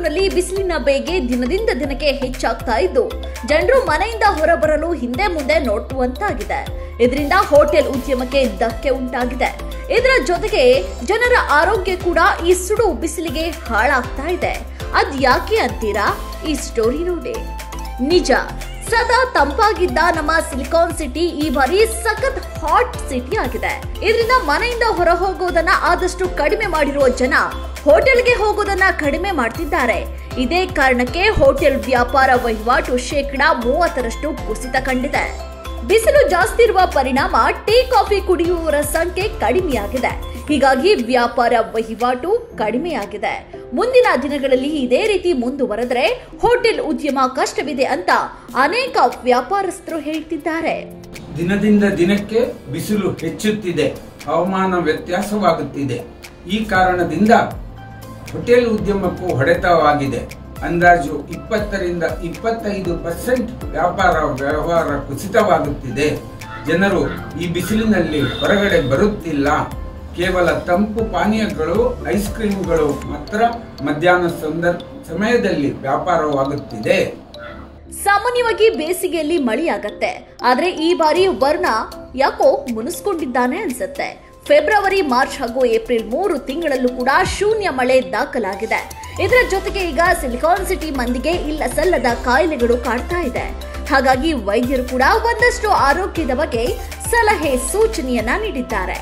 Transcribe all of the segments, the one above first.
ಬೆಂಗಳೂರಿನಲ್ಲಿ ಬಿಸಿಲಿನ ಬೇಗೆ ದಿನದಿಂದ ದಿನಕ್ಕೆ ಹೆಚ್ಚಾಗ್ತಾ ಇದ್ದು ಜನರು ಮನೆಯಿಂದ ಹೊರಬರಲು ಹಿಂದೆ ಮುಂದೆ ನೋಡುವಂತಾಗಿದೆ ಇದರಿಂದ ಹೋಟೆಲ್ ಉದ್ಯಮಕ್ಕೆ ಧಕ್ಕೆ ಉಂಟಾಗಿದೆ ಇದರ ಜೊತೆಗೆ ಜನರ ಆರೋಗ್ಯ ಕೂಡ ಈ ಸುಡು ಬಿಸಿಲಿಗೆ ಹಾಳಾಗ್ತಾ ಇದೆ ಅದ್ ಯಾಕೆ ಅಂತೀರಾ ಈ ಸ್ಟೋರಿ ನೋಡಿ ನಿಜ ಸದಾ ತಂಪಾಗಿದ್ದ ನಮ್ಮ ಸಿಲಿಕಾನ್ ಸಿಟಿ ಈ ಬಾರಿ ಸಖತ್ ಹಾಟ್ ಸಿಟಿ ಆಗಿದೆ ಇದರಿಂದ ಮನೆಯಿಂದ ಹೊರ ಹೋಗೋದನ್ನ ಆದಷ್ಟು ಕಡಿಮೆ ಮಾಡಿರುವ ಜನ ಹೋಟೆಲ್ಗೆ ಹೋಗೋದನ್ನ ಕಡಿಮೆ ಮಾಡ್ತಿದ್ದಾರೆ ಇದೇ ಕಾರಣಕ್ಕೆ ಹೋಟೆಲ್ ವ್ಯಾಪಾರ ವಹಿವಾಟು ಶೇಕಡಾ ಮೂವತ್ತರಷ್ಟು ಕುಸಿತ ಕಂಡಿದೆ ಬಿಸಿಲು ಜಾಸ್ತಿ ಇರುವ ಪರಿಣಾಮ ಟೀ ಕಾಫಿ ಕುಡಿಯುವವರ ಸಂಖ್ಯೆ ಕಡಿಮೆಯಾಗಿದೆ ಹೀಗಾಗಿ ವ್ಯಾಪಾರ ವಹಿವಾಟು ಕಡಿಮೆಯಾಗಿದೆ ಮುಂದಿನ ದಿನಗಳಲ್ಲಿ ಇದೇ ರೀತಿ ಮುಂದುವರೆದರೆ ಹೋಟೆಲ್ ಉದ್ಯಮ ಕಷ್ಟವಿದೆ ಅಂತ ಅನೇಕ ವ್ಯಾಪಾರಸ್ಥರು ಹೇಳ್ತಿದ್ದಾರೆ ದಿನದಿಂದ ದಿನಕ್ಕೆ ಬಿಸಿಲು ಹೆಚ್ಚುತ್ತಿದೆ ಹವಾಮಾನ ವ್ಯತ್ಯಾಸವಾಗುತ್ತಿದೆ ಈ ಕಾರಣದಿಂದ ಹೋಟೆಲ್ ಉದ್ಯಮಕ್ಕೂ ಹೊಡೆತವಾಗಿದೆ ಅಂದಾಜು ಇಪ್ಪತ್ತರಿಂದ ಇಪ್ಪತ್ತೈದು ಪರ್ಸೆಂಟ್ ವ್ಯಾಪಾರ ವ್ಯವಹಾರ ಕುಸಿತವಾಗುತ್ತಿದೆ ಜನರು ಈ ಬಿಸಿಲಿನಲ್ಲಿ ಹೊರಗಡೆ ಬರುತ್ತಿಲ್ಲ ಕೇವಲ ತಂಪು ಪಾನೀಯಗಳು ಐಸ್ ಕ್ರೀಮ್ಗಳು ಮಾತ್ರ ಮಧ್ಯಾಹ್ನ ಸಂದರ್ ಸಮಯದಲ್ಲಿ ವ್ಯಾಪಾರವಾಗುತ್ತಿದೆ ಸಾಮಾನ್ಯವಾಗಿ ಬೇಸಿಗೆಯಲ್ಲಿ ಮಳೆಯಾಗತ್ತೆ ಆದ್ರೆ ಈ ಬಾರಿ ವರ್ಣ ಯಾಕೋ ಮುನಿಸ್ಕೊಂಡಿದ್ದಾನೆ ಅನ್ಸತ್ತೆ ಫೆಬ್ರವರಿ ಮಾರ್ಚ್ ಹಾಗೂ ಏಪ್ರಿಲ್ ಮೂರು ತಿಂಗಳಲ್ಲೂ ಕೂಡ ಶೂನ್ಯ ಮಳೆ ದಾಖಲಾಗಿದೆ ಇದರ ಜೊತೆಗೆ ಈಗ ಸಿಲಿಕಾನ್ ಸಿಟಿ ಮಂದಿಗೆ ಇಲ್ಲ ಸಲ್ಲದ ಕಾಯಿಲೆಗಳು ಕಾಡ್ತಾ ಇದೆ ಹಾಗಾಗಿ ವೈದ್ಯರು ಕೂಡ ಒಂದಷ್ಟು ಆರೋಗ್ಯದ ಬಗ್ಗೆ ಸಲಹೆ ಸೂಚನೆಯನ್ನ ನೀಡಿದ್ದಾರೆ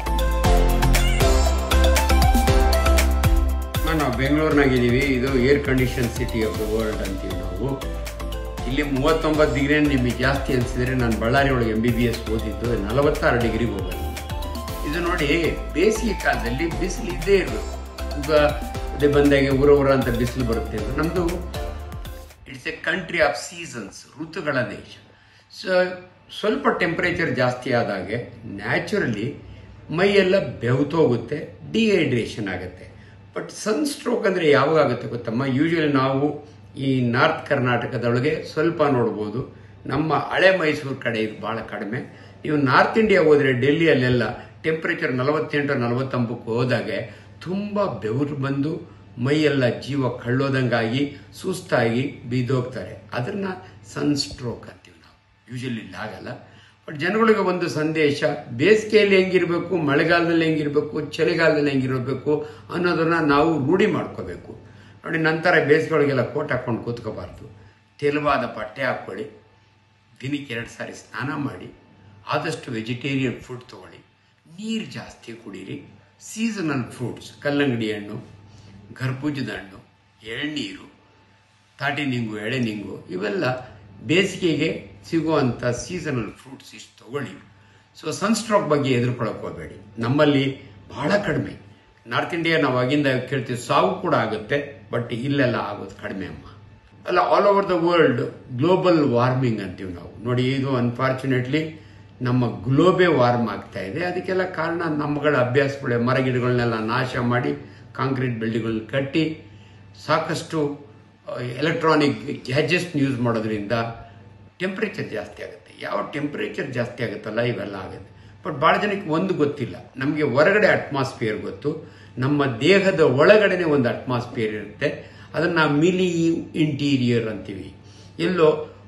ನಾವು ಬೆಂಗಳೂರಿನಾಗಿದ್ದೀವಿ ಇದು air condition city of the world ಅಂತೀವಿ ನಾವು ಇಲ್ಲಿ ಮೂವತ್ತೊಂಬತ್ತು ಡಿಗ್ರಿ ನಿಮಗೆ ಜಾಸ್ತಿ ಅನಿಸಿದ್ರೆ ನಾನು ಬಳ್ಳಾರಿ ಒಳಗೆ ಎಂ ಬಿ ಬಿ ಎಸ್ ಓದಿದ್ದು ನಲವತ್ತಾರು ಡಿಗ್ರಿಗೆ ಹೋಗೋದು ಇದು ನೋಡಿ ಬೇಸಿಗೆ ಕಾಲದಲ್ಲಿ ಬಿಸಿಲು ಇದ್ದೇ ಇರಬೇಕು ಈಗ ಅದೇ ಬಂದಾಗೆ ಊರ ಊರ ಅಂತ ಬಿಸಿಲು ಬರುತ್ತೆ ಅಂತ ನಮ್ಮದು it's a country of seasons ಋತುಗಳ ದೇಶ ಸೊ ಸ್ವಲ್ಪ ಟೆಂಪ್ರೇಚರ್ ಜಾಸ್ತಿ ಆದಾಗೆ ನ್ಯಾಚುರಲಿ ಮೈಯೆಲ್ಲ ಬೆವ್ತೋಗುತ್ತೆ ಡಿಹೈಡ್ರೇಷನ್ ಆಗುತ್ತೆ ಬಟ್ ಸನ್ ಸ್ಟ್ರೋಕ್ ಅಂದರೆ ಯಾವಾಗ ಆಗುತ್ತೆ ಗೊತ್ತಮ್ಮ ಯೂಶಲಿ ನಾವು ಈ ನಾರ್ತ್ ಕರ್ನಾಟಕದೊಳಗೆ ಸ್ವಲ್ಪ ನೋಡ್ಬೋದು ನಮ್ಮ ಹಳೆ ಮೈಸೂರು ಕಡೆ ಇದು ಭಾಳ ಕಡಿಮೆ ನೀವು ನಾರ್ತ್ ಇಂಡಿಯಾ ಹೋದರೆ ಡೆಲ್ಲಿಯಲ್ಲೆಲ್ಲ ಟೆಂಪ್ರೇಚರ್ ನಲವತ್ತೆಂಟು ನಲವತ್ತೊಂಬಕ್ಕೆ ಹೋದಾಗೆ ತುಂಬ ಬೆವರು ಬಂದು ಮೈಯೆಲ್ಲ ಜೀವ ಕಳ್ಳೋದಂಗಾಗಿ ಸುಸ್ತಾಗಿ ಬಿದ್ದೋಗ್ತಾರೆ ಅದನ್ನ ಸನ್ ಸ್ಟ್ರೋಕ್ ಅಂತೀವಿ ನಾವು ಯೂಶಲಿ ಇಲ್ಲಿ ಆಗಲ್ಲ ಬಟ್ ಜನಗಳಿಗೆ ಒಂದು ಸಂದೇಶ ಬೇಸಿಗೆಯಲ್ಲಿ ಹೆಂಗಿರಬೇಕು ಮಳೆಗಾಲದಲ್ಲಿ ಹೆಂಗಿರಬೇಕು ಚಳಿಗಾಲದಲ್ಲಿ ಹೆಂಗಿರಬೇಕು ಅನ್ನೋದನ್ನ ನಾವು ರೂಢಿ ಮಾಡ್ಕೋಬೇಕು ನೋಡಿ ನಂತರ ಬೇಸಿಗೆಯೊಳಗೆಲ್ಲ ಕೋಟ್ ಹಾಕೊಂಡು ಕೂತ್ಕೋಬಾರ್ದು ತೆಲುವಾದ ಬಟ್ಟೆ ಹಾಕ್ಕೊಳ್ಳಿ ದಿನಕ್ಕೆ ಎರಡು ಸಾರಿ ಸ್ನಾನ ಮಾಡಿ ಆದಷ್ಟು ವೆಜಿಟೇರಿಯನ್ ಫುಡ್ ತಗೊಳ್ಳಿ ನೀರು ಜಾಸ್ತಿ ಕುಡೀರಿ ಸೀಸನಲ್ ಫ್ರೂಟ್ಸ್ ಕಲ್ಲಂಗಡಿ ಹಣ್ಣು ಗರ್ಭುಜದ ಹಣ್ಣು ಎಳ್ನೀರು ತಾಟಿನಿಂಗು ಎಳೆನಿಂಗು ಇವೆಲ್ಲ ಬೇಸಿಗೆಗೆ ಸಿಗುವಂಥ ಸೀಸನಲ್ ಫ್ರೂಟ್ಸ್ ಇಷ್ಟು ತಗೊಳ್ಳಿ ಸೊ ಸನ್ಸ್ಟ್ರೋಕ್ ಬಗ್ಗೆ ಎದುರ್ಕೊಳಕ್ ಹೋಗಬೇಡಿ ನಮ್ಮಲ್ಲಿ ಬಹಳ ಕಡಿಮೆ ನಾರ್ತ್ ಇಂಡಿಯಾ ನಾವು ಆಗಿಂದ ಕೇಳ್ತೀವಿ ಸಾವು ಕೂಡ ಆಗುತ್ತೆ ಬಟ್ ಇಲ್ಲೆಲ್ಲ ಆಗೋದು ಕಡಿಮೆ ಅಮ್ಮ ಅಲ್ಲ all over the world global warming ಅಂತೀವಿ ನಾವು ನೋಡಿ ಇದು ಅನ್ಫಾರ್ಚುನೇಟ್ಲಿ ನಮ್ಮ ಗ್ಲೋಬೇ ವಾರ್ಮ್ ಆಗ್ತಾ ಇದೆ ಅದಕ್ಕೆಲ್ಲ ಕಾರಣ ನಮ್ಮಗಳ ಅಭ್ಯಾಸಗಳೇ ಮರಗಿಡಗಳನ್ನೆಲ್ಲ ನಾಶ ಮಾಡಿ ಕಾಂಕ್ರೀಟ್ ಬಿಲ್ಡಿಂಗ್ಗಳನ್ನ ಕಟ್ಟಿ ಸಾಕಷ್ಟು ಎಲೆಕ್ಟ್ರಾನಿಕ್ ಗ್ಯಾಜೆಟ್ಸ್ ಯೂಸ್ ಮಾಡೋದ್ರಿಂದ ಟೆಂಪ್ರೇಚರ್ ಜಾಸ್ತಿ ಆಗುತ್ತೆ ಯಾವ ಟೆಂಪ್ರೇಚರ್ ಜಾಸ್ತಿ ಆಗುತ್ತಲ್ಲ ಇವೆಲ್ಲ ಆಗುತ್ತೆ ಬಟ್ ಭಾಳ ಜನಕ್ಕೆ ಒಂದು ಗೊತ್ತಿಲ್ಲ ನಮಗೆ ಹೊರಗಡೆ ಅಟ್ಮಾಸ್ಫಿಯರ್ ಗೊತ್ತು ನಮ್ಮ ದೇಹದ ಒಳಗಡೆನೆ ಒಂದು ಅಟ್ಮಾಸ್ಫಿಯರ್ ಇರುತ್ತೆ ಅದನ್ನ ಮಿಲಿ ಇಂಟೀರಿಯರ್ ಅಂತೀವಿ ಎಲ್ಲೋ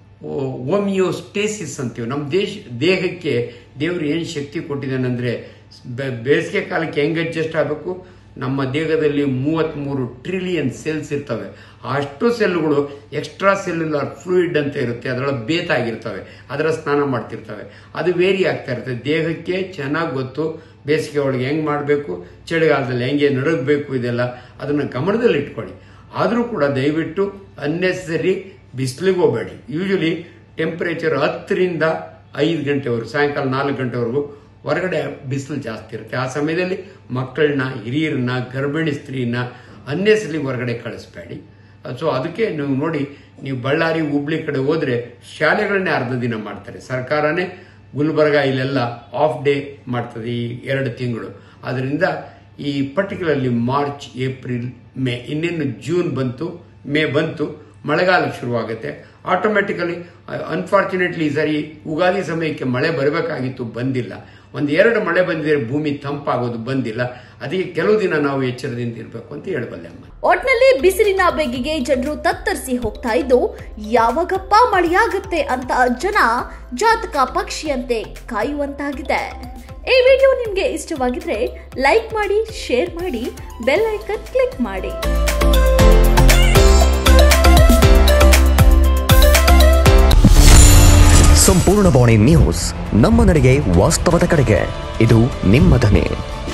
ಓಮಿಯೋಸ್ಟೇಸಿಸ್ ಅಂತೀವಿ ನಮ್ಮ ದೇಶ ದೇಹಕ್ಕೆ ದೇವರು ಏನು ಶಕ್ತಿ ಕೊಟ್ಟಿದ್ದಾನಂದ್ರೆ ಬೆ- ಬೇಸಿಗೆ ಕಾಲಕ್ಕೆ ಹೆಂಗ್ ಅಡ್ಜಸ್ಟ್ ಆಗಬೇಕು ನಮ್ಮ ದೇಹದಲ್ಲಿ ಮೂವತ್ತ್ಮೂರು ಟ್ರಿಲಿಯನ್ ಸೆಲ್ಸ್ ಇರ್ತವೆ ಅಷ್ಟು ಸೆಲ್ಗಳು ಎಕ್ಸ್ಟ್ರಾ ಸೆಲ್ಯುಲರ್ ಫ್ಲೂಯಿಡ್ ಅಂತ ಇರುತ್ತೆ ಅದರೊಳಗೆ ಬೇತಾಗಿರ್ತವೆ ಅದರ ಸ್ನಾನ ಮಾಡ್ತಿರ್ತವೆ ಅದು ವೇರಿ ಆಗ್ತಾ ಇರುತ್ತೆ ದೇಹಕ್ಕೆ ಚೆನ್ನಾಗಿ ಗೊತ್ತು ಬೇಸಿಗೆ ಒಳಗೆ ಹೆಂಗ್ ಮಾಡಬೇಕು ಚಳಿಗಾಲದಲ್ಲಿ ಹೆಂಗೆ ನಡಗಬೇಕು ಇದೆಲ್ಲ ಅದನ್ನ ಗಮನದಲ್ಲಿ ಇಟ್ಕೊಳ್ಳಿ ಆದರೂ ಕೂಡ ದಯವಿಟ್ಟು ಅನ್ನೆಸರಿ ಬಿಸಿಲಿಗೆ ಹೋಗಬೇಡಿ ಯೂಶಲಿ ಟೆಂಪರೇಚರ್ ಹತ್ತರಿಂದ ಐದು ಗಂಟೆವರೆಗೂ ಸಾಯಂಕಾಲ ನಾಲ್ಕು ಗಂಟೆವರೆಗೂ ಹೊರಗಡೆ ಬಿಸಿಲು ಜಾಸ್ತಿ ಇರುತ್ತೆ ಆ ಸಮಯದಲ್ಲಿ ಮಕ್ಕಳನ್ನ ಹಿರಿಯರನ್ನ ಗರ್ಭಿಣಿ ಸ್ತ್ರೀನ ಅನ್ನೆಸಲಿ ಹೊರಗಡೆ ಕಳಿಸ್ಬೇಡಿ ಸೊ ಅದಕ್ಕೆ ನೀವು ನೋಡಿ ನೀವು ಬಳ್ಳಾರಿ ಹುಬ್ಳಿ ಕಡೆ ಹೋದ್ರೆ ಶಾಲೆಗಳನ್ನೇ ಅರ್ಧ ದಿನ ಮಾಡ್ತಾರೆ ಸರ್ಕಾರನೇ ಗುಲ್ಬರ್ಗ ಇಲ್ಲೆಲ್ಲ ಆಫ್ ಡೇ ಮಾಡ್ತದೆ ಈ ಎರಡು ತಿಂಗಳು ಅದರಿಂದ ಈ ಪರ್ಟಿಕ್ಯುಲರ್ಲಿ ಮಾರ್ಚ್ ಏಪ್ರಿಲ್ ಮೇ ಇನ್ನೇನು ಜೂನ್ ಬಂತು ಮೇ ಬಂತು ಮಳೆಗಾಲ ಶುರುವಾಗುತ್ತೆ ಆಟೋಮೆಟಿಕಲಿ ಅನ್ಫಾರ್ಚುನೇಟ್ಲಿ ಈ ಸರಿ ಉಗಾದಿ ಸಮಯಕ್ಕೆ ಮಳೆ ಬರಬೇಕಾಗಿತ್ತು ಬಂದಿಲ್ಲ ಒಂದು ಎರಡು ಮಳೆ ಬಂದಿದ್ರೆ ಭೂಮಿ ತಂಪಾಗೋದು ಬಂದಿಲ್ಲ ಅದಕ್ಕೆ ಕೆಲವು ದಿನ ನಾವು ಎಚ್ಚರದಿಂದ ಇರಬೇಕು ಅಂತ ಹೇಳಬಲ್ಲೆ ಅಮ್ಮ ಒಟ್ನಲ್ಲಿ ಬಿಸಿಲಿನ ಬೆಗ್ಗಿಗೆ ಜನರು ತತ್ತರಿಸಿ ಹೋಗ್ತಾ ಇದ್ದು ಯಾವಾಗಪ್ಪ ಮಳೆಯಾಗತ್ತೆ ಅಂತ ಜನ ಜಾತಕ ಪಕ್ಷಿಯಂತೆ ಕಾಯುವಂತಾಗಿದೆ ಈ ವಿಡಿಯೋ ನಿಮ್ಗೆ ಇಷ್ಟವಾಗಿದ್ರೆ ಲೈಕ್ ಮಾಡಿ ಶೇರ್ ಮಾಡಿ ಬೆಲ್ ಐಕನ್ ಕ್ಲಿಕ್ ಮಾಡಿ ಸಂಪೂರ್ಣ ಬಾಣಿ ನ್ಯೂಸ್ ನಮ್ಮ ನಡೆಗೆ ವಾಸ್ತವದ ಕಡೆಗೆ ಇದು ನಿಮ್ಮ ಧ್ವನಿ